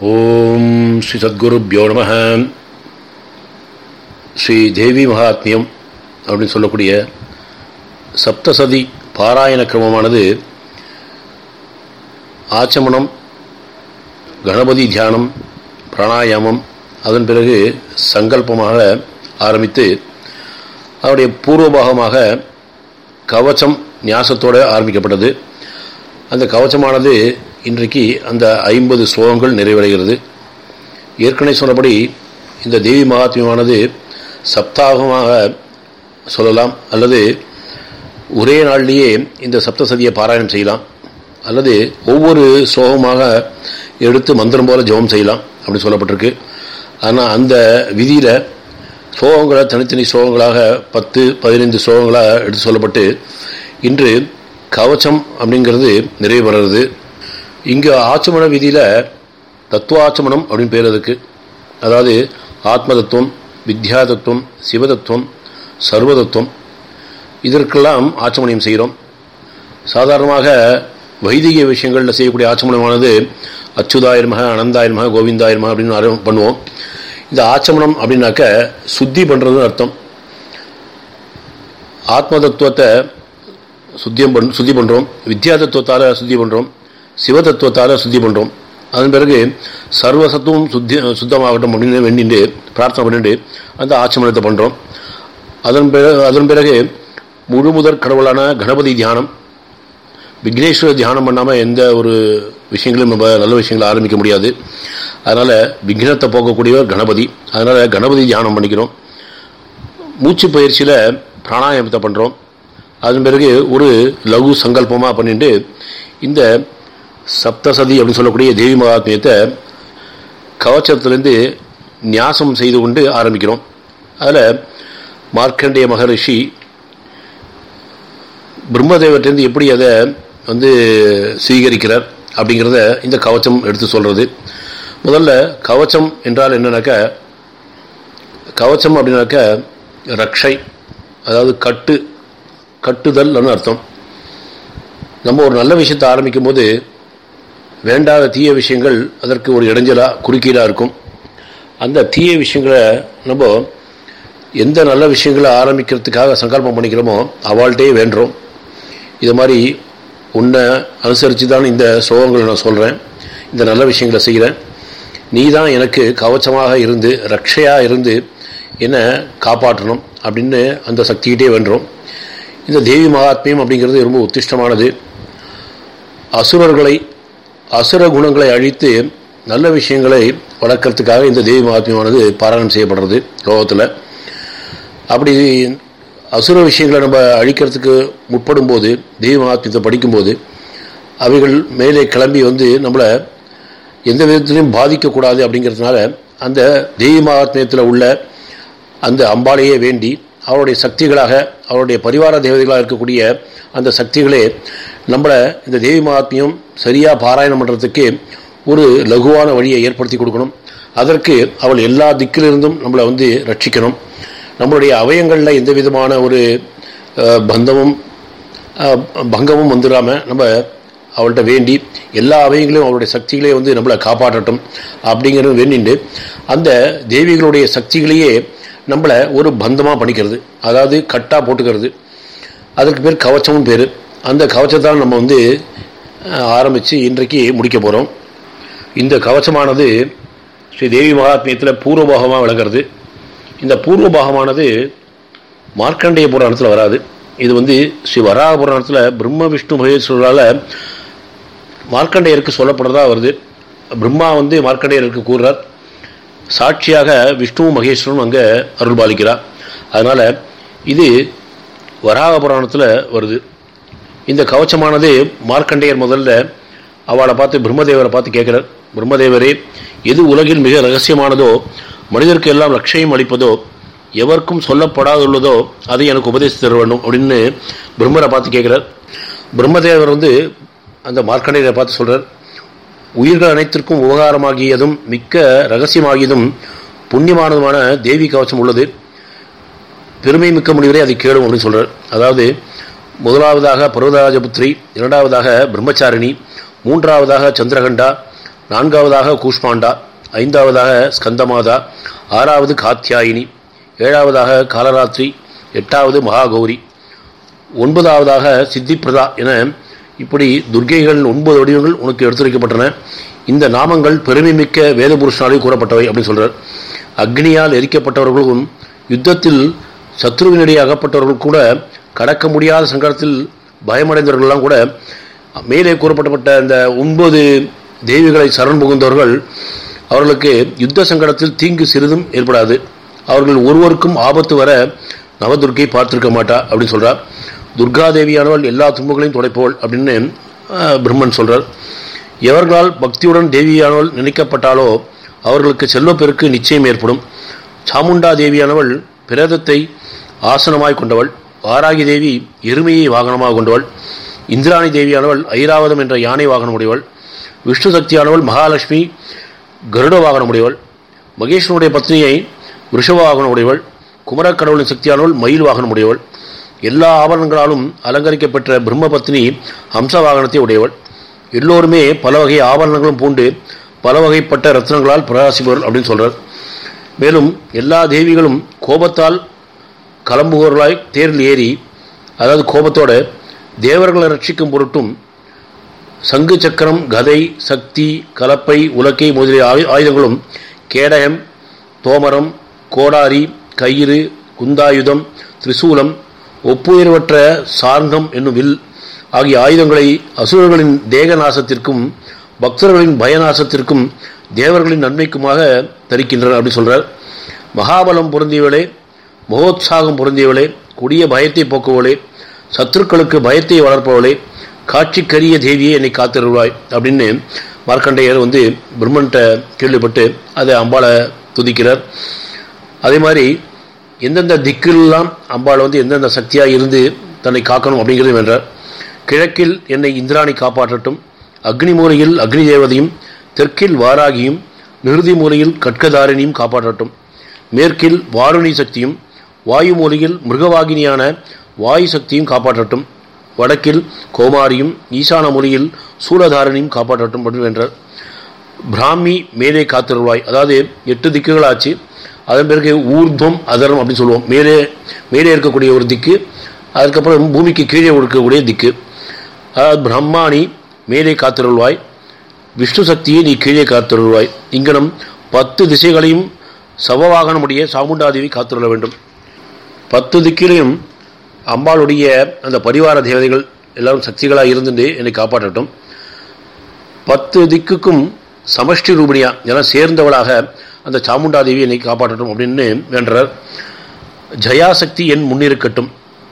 ஓம் ஸ்ரீ சத்குருப்யோ நம ஸ்ரீ தேவி மகாத்மியம் அப்படின்னு சொல்லக்கூடிய சப்தசதி பாராயண கிரமமானது ஆச்சமனம் கணபதி தியானம் பிராணாயாமம் அதன் பிறகு சங்கல்பமாக ஆரம்பித்து அதனுடைய பூர்வபாகமாக கவச்சம் ஞாசத்தோடு ஆரம்பிக்கப்பட்டது அந்த கவச்சமானது இன்றைக்கு அந்த ஐம்பது ஸ்லோகங்கள் நிறைவடைகிறது ஏற்கனவே சொன்னபடி இந்த தேவி மகாத்மியமானது சப்தாகமாக சொல்லலாம் அல்லது ஒரே நாள்லேயே இந்த சப்தசதியை பாராயணம் செய்யலாம் அல்லது ஒவ்வொரு ஸ்லோகமாக எடுத்து மந்திரம் போல ஜெபம் செய்யலாம் அப்படின்னு சொல்லப்பட்டிருக்கு ஆனால் அந்த விதியில் ஸ்லோகங்களை தனித்தனி ஸ்லோகங்களாக பத்து பதினைந்து ஸ்லோகங்களாக எடுத்து சொல்லப்பட்டு இன்று கவச்சம் அப்படிங்கிறது நிறைவு பெறுறது இங்கே ஆச்சமன விதியில் தத்துவாச்சமனம் அப்படின்னு பேர் அதுக்கு அதாவது ஆத்ம தத்துவம் வித்யா தத்துவம் சிவதத்துவம் சர்வதத்துவம் இதற்கெல்லாம் ஆச்சமனியம் செய்கிறோம் சாதாரணமாக வைதிக விஷயங்களில் செய்யக்கூடிய ஆச்சமனமானது அச்சுதாயிரமக அனந்தாயிரமக கோவிந்தாயிரமக அப்படின்னு பண்ணுவோம் இந்த ஆச்சமனம் அப்படின்னாக்க சுத்தி பண்ணுறதுன்னு அர்த்தம் ஆத்ம தத்துவத்தை சுத்தியம் பண் சுத்தி பண்ணுறோம் வித்யா தத்துவத்தால் சுத்தி பண்ணுறோம் சிவ தத்துவத்தால் சுத்தி பண்ணுறோம் அதன் பிறகு சர்வசத்துவம் சுத்தி சுத்தமாகட்டும் அப்படின்னு வேண்டிட்டு பிரார்த்தனை பண்ணிட்டு அந்த ஆச்சமனத்தை பண்ணுறோம் அதன் பிறகு அதன் பிறகு முழு முதற் கடவுளான கணபதி தியானம் விக்னேஸ்வர தியானம் பண்ணாமல் எந்த ஒரு விஷயங்களும் நம்ம நல்ல விஷயங்களை ஆரம்பிக்க முடியாது அதனால் விக்னத்தை போக்கக்கூடியவர் கணபதி அதனால் கணபதி தியானம் பண்ணிக்கிறோம் மூச்சு பயிற்சியில் பிராணாயாமத்தை பண்ணுறோம் அதன் பிறகு ஒரு லகு சங்கல்பமாக பண்ணிட்டு இந்த சப்தசதி அப்படின்னு சொல்லக்கூடிய தேவி மகாத்மியத்தை கவச்சத்திலேருந்து நியாசம் செய்து கொண்டு ஆரம்பிக்கிறோம் அதில் மார்க்கண்டேய மகரிஷி பிரம்மதேவர்லேருந்து எப்படி அதை வந்து சுவீகரிக்கிறார் அப்படிங்கிறத இந்த கவச்சம் எடுத்து சொல்கிறது முதல்ல கவச்சம் என்றால் என்னன்னாக்கா கவச்சம் அப்படின்னாக்க ரக்ஷை அதாவது கட்டு கட்டுதல்னு அர்த்தம் நம்ம ஒரு நல்ல விஷயத்தை ஆரம்பிக்கும் போது வேண்டாத தீய விஷயங்கள் அதற்கு ஒரு இடைஞ்சலாக குறுக்கீடாக இருக்கும் அந்த தீய விஷயங்களை நம்ம எந்த நல்ல விஷயங்களை ஆரம்பிக்கிறதுக்காக சங்கல்பம் பண்ணிக்கிறோமோ அவள்கிட்டே வேண்டுறோம் இது மாதிரி உன்னை அனுசரித்து தான் இந்த சோகங்களை நான் சொல்கிறேன் இந்த நல்ல விஷயங்களை செய்கிறேன் நீ தான் எனக்கு கவச்சமாக இருந்து ரக்ஷையாக இருந்து என்னை காப்பாற்றணும் அப்படின்னு அந்த சக்திகிட்டே வென்றோம் இந்த தேவி மகாத்மியம் அப்படிங்கிறது ரொம்ப உத்திஷ்டமானது அசுரர்களை அசுர குணங்களை அழித்து நல்ல விஷயங்களை வளர்க்கறதுக்காக இந்த தேவி மகாத்மியமானது பாராயணம் செய்யப்படுறது லோகத்தில் அப்படி அசுர விஷயங்களை நம்ம அழிக்கிறதுக்கு முற்படும் போது தெய்வ மகாத்மியத்தை படிக்கும்போது அவைகள் மேலே கிளம்பி வந்து நம்மளை எந்த விதத்திலையும் பாதிக்கக்கூடாது அப்படிங்கிறதுனால அந்த தெய்வ மகாத்மியத்தில் உள்ள அந்த அம்பாளையே வேண்டி அவருடைய சக்திகளாக அவருடைய பரிவார தேவதைகளாக இருக்கக்கூடிய அந்த சக்திகளே நம்மளை இந்த தேவி மகாத்மியம் சரியாக பாராயணம் பண்ணுறதுக்கு ஒரு லகுவான வழியை ஏற்படுத்தி கொடுக்கணும் அதற்கு அவள் எல்லா திக்கிலிருந்தும் நம்மளை வந்து ரட்சிக்கணும் நம்மளுடைய அவயங்களில் எந்த விதமான ஒரு பந்தமும் பங்கமும் வந்துடாமல் நம்ம அவள்கிட்ட வேண்டி எல்லா அவயங்களையும் அவருடைய சக்திகளையும் வந்து நம்மளை காப்பாற்றட்டும் அப்படிங்கிறது வேண்டிண்டு அந்த தேவிகளுடைய சக்திகளையே நம்மளை ஒரு பந்தமாக பண்ணிக்கிறது அதாவது கட்டாக போட்டுக்கிறது அதுக்கு பேர் கவச்சமும் பேர் அந்த கவச்சத்தான் நம்ம வந்து ஆரம்பித்து இன்றைக்கு முடிக்க போகிறோம் இந்த கவச்சமானது ஸ்ரீ தேவி மகாத்மியத்தில் பூர்வபாகமாக விளங்குறது இந்த பூர்வ பாகமானது மார்க்கண்டேய புராணத்தில் வராது இது வந்து ஸ்ரீ வராக புராணத்தில் பிரம்ம விஷ்ணு மகேஸ்வரால் மார்க்கண்டேயருக்கு சொல்லப்படுறதா வருது பிரம்மா வந்து மார்க்கண்டேயருக்கு கூறுறார் சாட்சியாக விஷ்ணுவும் மகேஸ்வரனும் அங்கே அருள் பாலிக்கிறார் அதனால் இது வராக புராணத்தில் வருது இந்த கவச்சமானது மார்க்கண்டேயர் முதல்ல அவளை பார்த்து பிரம்மதேவரை பார்த்து கேட்குறார் பிரம்மதேவரே எது உலகில் மிக ரகசியமானதோ மனிதருக்கு எல்லாம் லட்சியம் அளிப்பதோ எவருக்கும் சொல்லப்படாதுள்ளதோ அதை எனக்கு உபதேசித்து தர வேண்டும் அப்படின்னு பிரம்மரை பார்த்து கேட்குறார் பிரம்மதேவர் வந்து அந்த மார்க்கண்டேயரை பார்த்து சொல்கிறார் உயிர்கள் அனைத்திற்கும் உபகாரமாகியதும் மிக்க ரகசியமாகியதும் புண்ணியமானதுமான தேவி கவச்சம் உள்ளது பெருமை மிக்க முனிவரே அதை கேளும் அப்படின்னு சொல்கிறார் அதாவது முதலாவதாக பர்வதராஜபுத்திரி இரண்டாவதாக பிரம்மச்சாரிணி மூன்றாவதாக சந்திரகண்டா நான்காவதாக கூஷ்மாண்டா ஐந்தாவதாக ஸ்கந்தமாதா ஆறாவது காத்தியாயினி ஏழாவதாக காலராத்திரி எட்டாவது மகாகௌரி ஒன்பதாவதாக சித்திப்பிரதா என இப்படி துர்க்கைகள் ஒன்பது வடிவங்கள் உனக்கு எடுத்துரைக்கப்பட்டன இந்த நாமங்கள் பெருமைமிக்க வேத புருஷனாலே கூறப்பட்டவை அப்படின்னு சொல்றார் அக்னியால் எரிக்கப்பட்டவர்களும் யுத்தத்தில் சத்ருவினிடையே அகப்பட்டவர்கள் கூட கடக்க முடியாத சங்கடத்தில் பயமடைந்தவர்கள்லாம் கூட மேலே கூறப்பட்டப்பட்ட இந்த ஒன்பது தெய்வங்களை சரண் புகுந்தவர்கள் அவர்களுக்கு யுத்த சங்கடத்தில் தீங்கு சிறிதும் ஏற்படாது அவர்கள் ஒருவருக்கும் ஆபத்து வர நவதுர்க்கை பார்த்திருக்க மாட்டா அப்படின்னு சொல்றார் துர்கா தேவியானவள் எல்லா துன்பங்களையும் துடைப்பவள் அப்படின்னு அஹ், பிரம்மன் சொல்றார் எவர்களால் பக்தியுடன் தேவியானவள் நினைக்கப்பட்டாலோ அவர்களுக்கு செல்வப்பெருக்கு நிச்சயம் ஏற்படும் சாமுண்டா தேவியானவள் பிரேதத்தை ஆசனமாய் கொண்டவள் வாராகி தேவி எருமையை வாகனமாக கொண்டவள் இந்திராணி தேவியானவள் ஐராவதம் என்ற யானை வாகனம் உடையவள் விஷ்ணு சக்தியானவள் மகாலட்சுமி கருட வாகனம் உடையவள் மகேஸ்வனுடைய பத்னியை ரிஷப வாகனம் உடையவள் குமரக்கடவுளின் சக்தியானவள் மயில் வாகனம் உடையவள் எல்லா ஆபரணங்களாலும் அலங்கரிக்கப்பெற்ற பிரம்ம பத்னி ஹம்ச வாகனத்தை உடையவள் எல்லோருமே பல வகை ஆபரணங்களும் பூண்டு பல வகைப்பட்ட ரத்னங்களால் பிரகாசிப்பவர்கள் அப்படின்னு சொல்றார் மேலும் எல்லா தேவிகளும் கோபத்தால் கிளம்புபவர்களாய் தேரில் ஏறி அதாவது கோபத்தோட தேவர்களை ரட்சிக்கும் பொருட்டும் சங்கு சக்கரம் கதை சக்தி கலப்பை உலக்கை முதலிய ஆயு- ஆயுதங்களும் கேடயம் தோமரம் கோடாரி கயிறு குந்தாயுதம் திரிசூலம் ஒப்புயர்வற்ற சார்ந்தம் என்னும் வில் ஆகிய ஆயுதங்களை அசுரர்களின் தேக நாசத்திற்கும் பக்தர்களின் பயநாசத்திற்கும் தேவர்களின் நன்மைக்குமாக தரிக்கின்றனர் அப்படி சொல்றார் மகாபலம் பொருந்தியவளே மகோத்சாகம் பொருந்தியவளே கொடிய பயத்தை போக்குவளே சத்துருக்களுக்கு பயத்தை வளர்ப்பவளே காட்சிக்கரிய தேவியே என்னை காத்திருவாய் அப்படின்னு மார்க்கண்டேயர் வந்து பிரம்மன்ட்ட கேள்விப்பட்டு அதை அம்பாளை துதிக்கிறார் அதே மாதிரி எந்தெந்த திக்கிலெல்லாம் அம்பாள் வந்து எந்தெந்த சக்தியாக இருந்து தன்னை காக்கணும் அப்படிங்கிறது வென்றார் கிழக்கில் என்னை இந்திராணி காப்பாற்றட்டும் அக்னி மூலையில் அக்னி தேவதையும் தெற்கில் வாராகியும் நிருதி மூலையில் கட்கதாரிணியும் காப்பாற்றட்டும் மேற்கில் வாருணி சக்தியும் வாயு மூலையில் மிருகவாகினியான வாயு சக்தியும் காப்பாற்றட்டும் வடக்கில் கோமாரியும் ஈசான மூலையில் சூலதாரணியும் காப்பாற்றட்டும் அப்படின்னு வென்றார் பிராமி மேலே காத்திருவாய் அதாவது எட்டு திக்குகளாச்சு அதன் பிறகு ஊர்துவம் அதரம் அப்படின்னு சொல்லுவோம் மேலே மேலே இருக்கக்கூடிய ஒரு திக்கு அதுக்கப்புறம் பூமிக்கு கீழே இருக்கக்கூடிய திக்கு அதாவது பிரம்மாணி மேலே காத்திருள்வாய் விஷ்ணு சக்தியை நீ கீழே காத்திருள்வாய் இங்கனம் பத்து திசைகளையும் சவவாகனமுடைய சாமுண்டாதேவி காத்திருள்ள வேண்டும் பத்து திக்கிலையும் அம்பாளுடைய அந்த பரிவார தேவதைகள் எல்லாரும் சக்திகளாக இருந்துட்டு என்னை காப்பாற்றட்டும் பத்து திக்குக்கும் சமஷ்டி ரூபிணியா என சேர்ந்தவளாக அந்த சாமுண்டாதேவி என்னை காப்பாற்றட்டும் அப்படின்னு வேண்டார் ஜயாசக்தி என் முன்னிருக்கட்டும்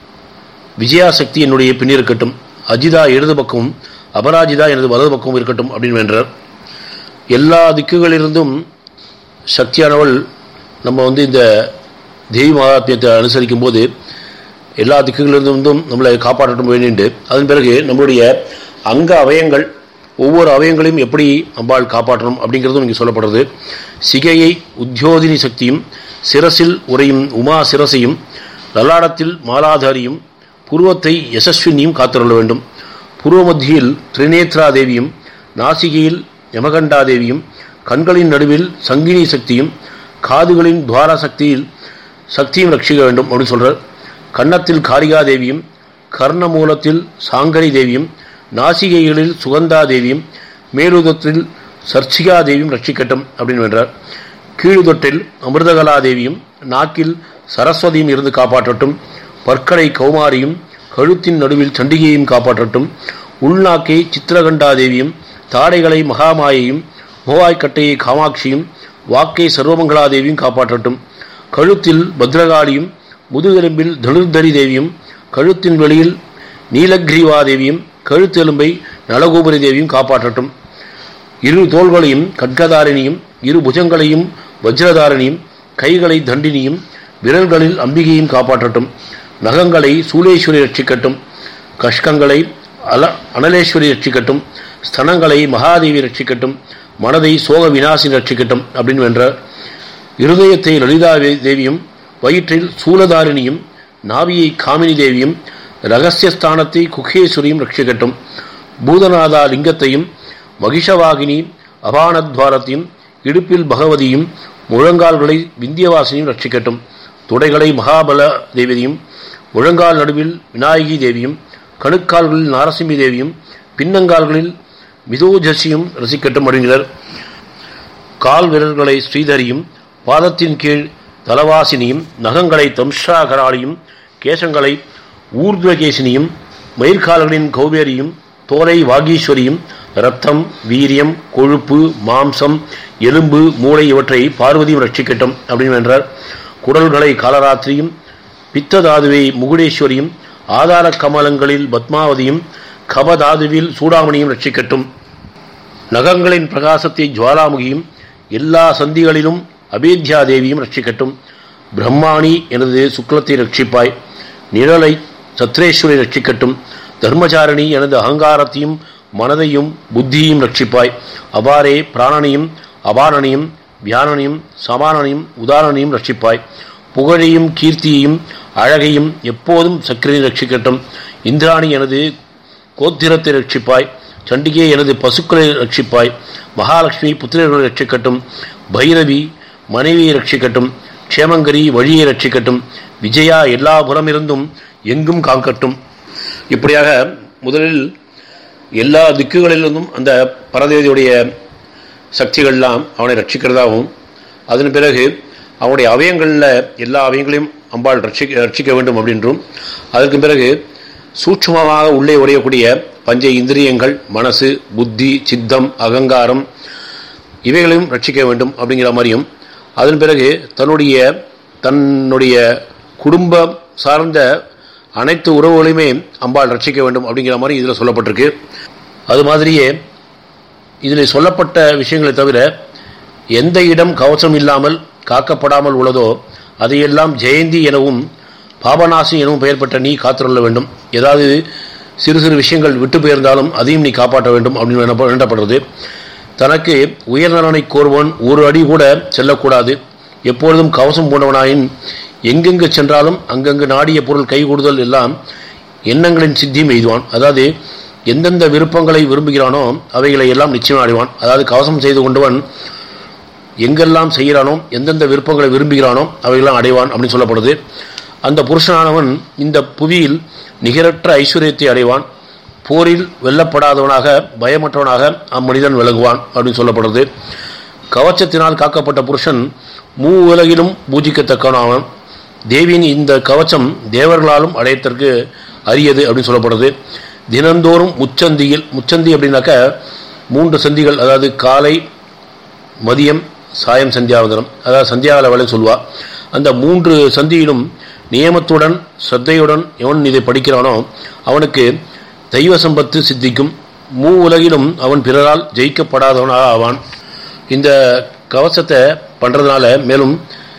விஜயாசக்தி என்னுடைய பின்னிருக்கட்டும் அஜிதா இடது பக்கமும் அபராஜிதா எனது வலது பக்கமும் இருக்கட்டும் அப்படின்னு வேண்டார் எல்லா திக்குகளிலிருந்தும் சக்தியானவள் நம்ம வந்து இந்த தெய்வ மகாத்மியத்தை அனுசரிக்கும் போது எல்லா திக்குகளிலிருந்தும் நம்மளை காப்பாற்றட்டும் வேண்டிண்டு அதன் பிறகு நம்மளுடைய அங்க அவயங்கள் ஒவ்வொரு அவயங்களையும் எப்படி அம்பாள் காப்பாற்றணும் அப்படிங்கிறதும் இங்கே சொல்லப்படுறது சிகையை உத்தியோதினி சக்தியும் சிரசில் உரையும் உமா சிரசையும் லலாடத்தில் மாலாதாரியும் புருவத்தை யசஸ்வினியும் காத்துள்ள வேண்டும் புருவ மத்தியில் திரிநேத்ரா தேவியும் நாசிகையில் யமகண்டா தேவியும் கண்களின் நடுவில் சங்கினி சக்தியும் காதுகளின் துவார சக்தியில் சக்தியும் ரட்சிக்க வேண்டும் அப்படின்னு சொல்றார் கன்னத்தில் காளிகா தேவியும் கர்ண மூலத்தில் சாங்கரி தேவியும் நாசிகைகளில் சுகந்தா தேவியும் மேலுதத்தில் சர்ச்சிகா தேவியும் ரட்சிக்கட்டும் அப்படின்னு வென்றார் கீழுதொட்டில் அமிர்தகலா தேவியும் நாக்கில் சரஸ்வதியும் இருந்து காப்பாற்றட்டும் பற்களை கௌமாரியும் கழுத்தின் நடுவில் சண்டிகையையும் காப்பாற்றட்டும் உள்நாக்கை சித்திரகண்டா தேவியும் தாடைகளை மகாமாயையும் மோவாய்க்கட்டையை காமாட்சியும் வாக்கை சர்வமங்களா தேவியும் காப்பாற்றட்டும் கழுத்தில் பத்ரகாளியும் முதுகெலும்பில் தனுர்தரி தேவியும் கழுத்தின் வெளியில் நீலக்ரீவா தேவியும் கழுத்தெலும்பை நலகோபுரி தேவியும் காப்பாற்றட்டும் இரு தோள்களையும் கட்கதாரிணியும் இரு புஜங்களையும் வஜ்ரதாரிணியும் கைகளை தண்டினியும் விரல்களில் அம்பிகையும் காப்பாற்றட்டும் நகங்களை சூளேஸ்வரி ரட்சிக்கட்டும் கஷ்கங்களை அல அனலேஸ்வரி ரட்சிக்கட்டும் ஸ்தனங்களை மகாதேவி ரட்சிக்கட்டும் மனதை சோக விநாசினி ரட்சிக்கட்டும் அப்படின்னு வென்றார் இருதயத்தை லலிதா தேவியும் வயிற்றில் சூலதாரிணியும் நாவியை காமினி தேவியும் ரகசியஸ்தானத்தை குகேஸ்வரியும் ரட்சிக்கட்டும் பூதநாதா லிங்கத்தையும் மகிஷவாகினி அபானத்வாரத்தையும் இடுப்பில் பகவதியும் முழங்கால்களை விந்தியவாசினியும் ரட்சிக்கட்டும் துடைகளை மகாபல தேவதையும் முழங்கால் நடுவில் விநாயகி தேவியும் கணுக்கால்களில் நாரசிம்மி தேவியும் பின்னங்கால்களில் மிதோஜசியும் ரசிக்கட்டும் அப்படிங்கிறார் கால் விரல்களை ஸ்ரீதரியும் பாதத்தின் கீழ் தலவாசினியும் நகங்களை தம்ஷாகராளியும் கேசங்களை ஊர்துவகேசினியும் மயிர்கால்களின் கௌபேரியும் தோலை வாகீஸ்வரியும் ரத்தம் வீரியம் கொழுப்பு மாம்சம் எலும்பு மூளை இவற்றை பார்வதியும் ரட்சிக்கட்டும் அப்படின்னு என்றார் குடல்களை காலராத்திரியும் பித்ததாதுவை முகுடேஸ்வரியும் ஆதார கமலங்களில் பத்மாவதியும் கபதாதுவில் சூடாமணியும் ரட்சிக்கட்டும் நகங்களின் பிரகாசத்தை ஜுவாலாமுகியும் எல்லா சந்திகளிலும் அபேத்யா தேவியும் ரட்சிக்கட்டும் பிரம்மாணி எனது சுக்லத்தை ரட்சிப்பாய் நிழலை சத்ரேஸ்வரி ரட்சிக்கட்டும் தர்மச்சாரணி எனது அகங்காரத்தையும் மனதையும் புத்தியையும் ரட்சிப்பாய் அவ்வாறே பிராணனையும் அபாரணையும் வியானனையும் சமானனையும் உதாரணனையும் ரட்சிப்பாய் புகழையும் கீர்த்தியையும் அழகையும் எப்போதும் சக்கரை ரட்சிக்கட்டும் இந்திராணி எனது கோத்திரத்தை ரட்சிப்பாய் சண்டிகே எனது பசுக்களை ரட்சிப்பாய் மகாலட்சுமி புத்திரர்களை ரட்சிக்கட்டும் பைரவி மனைவியை ரட்சிக்கட்டும் க்ஷேமங்கரி வழியை ரட்சிக்கட்டும் விஜயா எல்லா புறமிருந்தும் எங்கும் காக்கட்டும் இப்படியாக முதலில் எல்லா திக்குகளிலிருந்தும் அந்த பரதேவியுடைய சக்திகள்லாம் அவனை ரட்சிக்கிறதாகவும் அதன் பிறகு அவனுடைய அவயங்களில் எல்லா அவயங்களையும் அம்பாள் ரட்சிக்க ரட்சிக்க வேண்டும் அப்படின்றும் அதற்கு பிறகு சூட்சுமமாக உள்ளே உடையக்கூடிய பஞ்ச இந்திரியங்கள் மனசு புத்தி சித்தம் அகங்காரம் இவைகளையும் ரட்சிக்க வேண்டும் அப்படிங்கிற மாதிரியும் அதன் பிறகு தன்னுடைய தன்னுடைய குடும்பம் சார்ந்த அனைத்து உறவுகளையுமே அம்பாள் ரட்சிக்க வேண்டும் அப்படிங்கிற மாதிரி இதில் சொல்லப்பட்டிருக்கு அது மாதிரியே இதில் சொல்லப்பட்ட விஷயங்களை தவிர எந்த இடம் கவசம் இல்லாமல் காக்கப்படாமல் உள்ளதோ அதையெல்லாம் ஜெயந்தி எனவும் பாபநாசி எனவும் பெயர் பெற்ற நீ காத்துள்ள வேண்டும் ஏதாவது சிறு சிறு விஷயங்கள் விட்டு போயிருந்தாலும் அதையும் நீ காப்பாற்ற வேண்டும் அப்படின்னு வேண்ட- வேண்டப்படுறது தனக்கு உயர்நலனை கோருவன் ஒரு அடி கூட செல்லக்கூடாது எப்பொழுதும் கவசம் பூண்டவனாயின் எங்கெங்கு சென்றாலும் அங்கங்கு நாடிய பொருள் கைகூடுதல் எல்லாம் எண்ணங்களின் சித்தியும் எய்துவான் அதாவது எந்தெந்த விருப்பங்களை விரும்புகிறானோ அவைகளை எல்லாம் நிச்சயம் அடைவான் அதாவது கவசம் செய்து கொண்டவன் எங்கெல்லாம் செய்கிறானோ எந்தெந்த விருப்பங்களை விரும்புகிறானோ அவையெல்லாம் அடைவான் அப்படின்னு சொல்லப்படுது அந்த புருஷனானவன் இந்த புவியில் நிகரற்ற ஐஸ்வர்யத்தை அடைவான் போரில் வெல்லப்படாதவனாக பயமற்றவனாக அம்மனிதன் விலகுவான் அப்படின்னு சொல்லப்படுது கவச்சத்தினால் காக்கப்பட்ட புருஷன் மூ உலகிலும் பூஜிக்கத்தக்கவனாவன் தேவியின் இந்த கவச்சம் தேவர்களாலும் அடையத்திற்கு அரியது அப்படின்னு சொல்லப்படுது தினந்தோறும் முச்சந்தியில் முச்சந்தி அப்படின்னாக்க மூன்று சந்திகள் அதாவது காலை மதியம் சாயம் சந்தியாவதனம் அதாவது சந்தியாவல வேலை சொல்வா அந்த மூன்று சந்தியிலும் நியமத்துடன் ஸ்ரத்தையுடன் எவன் இதை படிக்கிறானோ அவனுக்கு தெய்வ சம்பத்து சித்திக்கும் மூ உலகிலும் அவன் பிறரால் ஜெயிக்கப்படாதவனாக ஆவான் இந்த கவசத்தை பண்ணுறதுனால மேலும்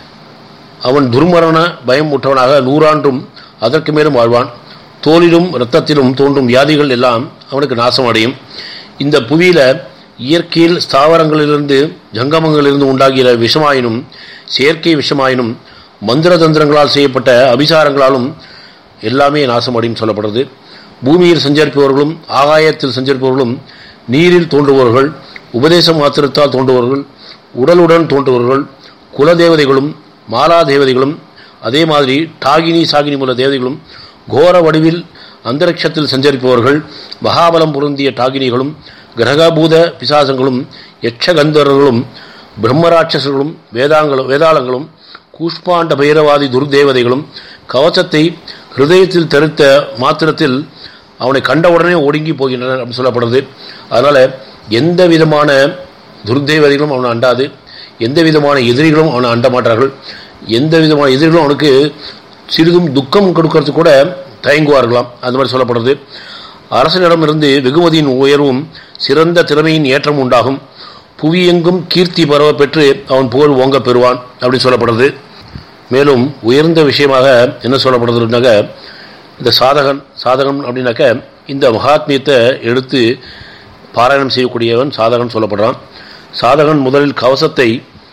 அவன் துர்மரண பயம் உற்றவனாக நூறாண்டும் அதற்கு மேலும் வாழ்வான் தோலிலும் இரத்தத்திலும் தோன்றும் வியாதிகள் எல்லாம் அவனுக்கு நாசம் அடையும் இந்த புவியில இயற்கையில் ஸ்தாவரங்களிலிருந்து ஜங்கமங்களிலிருந்து உண்டாகிற விஷமாயினும் செயற்கை விஷமாயினும் மந்திர தந்திரங்களால் செய்யப்பட்ட அபிசாரங்களாலும் எல்லாமே நாசமடையும் சொல்லப்படுறது பூமியில் சஞ்சரிப்பவர்களும் ஆகாயத்தில் சஞ்சரிப்பவர்களும் நீரில் தோன்றுபவர்கள் உபதேச மாத்திரத்தால் தோன்றுபவர்கள் உடலுடன் தோன்றுபவர்கள் குலதேவதைகளும் மாலா தேவதைகளும் அதே மாதிரி டாகினி சாகினி மூல தேவதைகளும் கோர வடிவில் அந்தரிக்ஷத்தில் சஞ்சரிப்பவர்கள் மகாபலம் பொருந்திய டாகினிகளும் கிரகபூத பிசாசங்களும் யட்சகந்தர்களும் பிரம்மராட்சசர்களும் வேதாங்களும் வேதாளங்களும் கூஷ்பாண்ட பைரவாதி துர்தேவதைகளும் கவசத்தை ஹிருதயத்தில் தரித்த மாத்திரத்தில் அவனை கண்டவுடனே ஒடுங்கி போகின்றனர் அப்படின்னு சொல்லப்படுறது அதனால எந்த விதமான துர்தேவதைகளும் அவனை அண்டாது எந்த விதமான எதிரிகளும் அவனை அண்ட மாட்டார்கள் எந்த விதமான எதிரிகளும் அவனுக்கு சிறிதும் துக்கம் கொடுக்கறதுக்கு கூட தயங்குவார்களாம் அந்த மாதிரி சொல்லப்படுறது அரசனிடமிருந்து வெகுமதியின் உயர்வும் சிறந்த திறமையின் ஏற்றம் உண்டாகும் புவியெங்கும் கீர்த்தி பரவ பெற்று அவன் புகழ் ஓங்க பெறுவான் அப்படின்னு சொல்லப்படுறது மேலும் உயர்ந்த விஷயமாக என்ன சொல்லப்படுறதுனாக்க இந்த சாதகன் சாதகன் அப்படின்னாக்க இந்த மகாத்மியத்தை எடுத்து பாராயணம் செய்யக்கூடியவன் சாதகன் சொல்லப்படுறான் சாதகன் முதலில் கவசத்தை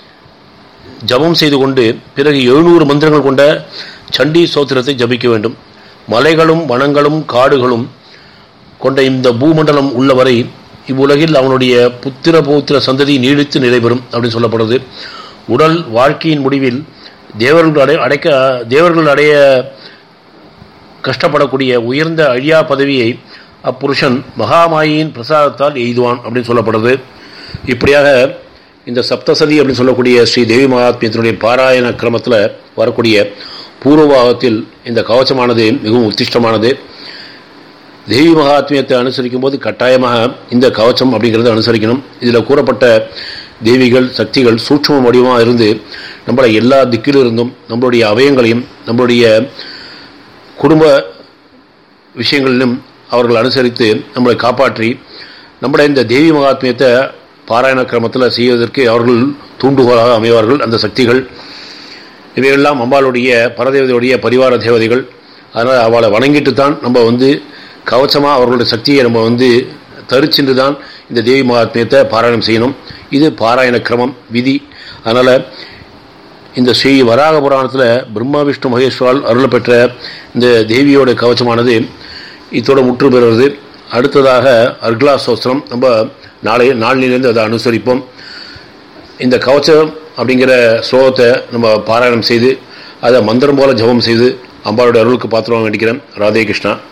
ஜபம் செய்து கொண்டு பிறகு எழுநூறு மந்திரங்கள் கொண்ட சண்டி சோத்திரத்தை ஜபிக்க வேண்டும் மலைகளும் வனங்களும் காடுகளும் கொண்ட இந்த பூமண்டலம் உள்ளவரை இவ்வுலகில் அவனுடைய புத்திர பௌத்திர சந்ததி நீடித்து நிறைபெறும் அப்படின்னு சொல்லப்படுது உடல் வாழ்க்கையின் முடிவில் தேவர்கள் அடை அடைக்க தேவர்கள் அடைய கஷ்டப்படக்கூடிய உயர்ந்த அழியா பதவியை அப்புருஷன் மகாமாயின் பிரசாதத்தால் எய்துவான் அப்படின்னு சொல்லப்படுது இப்படியாக இந்த சப்தசதி அப்படின்னு சொல்லக்கூடிய ஸ்ரீ தேவி மகாத்மியத்தினுடைய பாராயண கிரமத்தில் வரக்கூடிய பூர்வபாகத்தில் இந்த கவச்சமானது மிகவும் உத்திஷ்டமானது தேவி மகாத்மியத்தை அனுசரிக்கும் போது கட்டாயமாக இந்த கவச்சம் அப்படிங்கிறத அனுசரிக்கணும் இதில் கூறப்பட்ட தேவிகள் சக்திகள் சூட்சம வடிவமாக இருந்து நம்மளை எல்லா திக்கிலும் இருந்தும் நம்மளுடைய அவயங்களையும் நம்மளுடைய குடும்ப விஷயங்களிலும் அவர்கள் அனுசரித்து நம்மளை காப்பாற்றி நம்மளை இந்த தேவி மகாத்மியத்தை பாராயண கிரமத்தில் செய்வதற்கு அவர்கள் தூண்டுகோலாக அமைவார்கள் அந்த சக்திகள் இவையெல்லாம் அம்பாளுடைய பரதேவதையுடைய பரிவார தேவதைகள் அதனால் அவளை வணங்கிட்டு தான் நம்ம வந்து கவச்சமாக அவர்களுடைய சக்தியை நம்ம வந்து தரிச்சின்று தான் இந்த தேவி மகாத்மியத்தை பாராயணம் செய்யணும் இது பாராயண கிரமம் விதி அதனால் இந்த ஸ்ரீ வராக புராணத்தில் பிரம்மா விஷ்ணு மகேஸ்வரால் அருளப்பெற்ற இந்த தேவியோட கவச்சமானது இத்தோட முற்று பெறுவது அடுத்ததாக அர்கலா சோஸ்திரம் நம்ம நாளைய நாளிலிருந்து அதை அனுசரிப்போம் இந்த கவச்சம் அப்படிங்கிற ஸ்லோகத்தை நம்ம பாராயணம் செய்து அதை மந்திரம் போல ஜபம் செய்து அம்பாளுடைய அருளுக்கு பாத்திரம் வேண்டிக்கிறேன் ராதே கிருஷ்ணா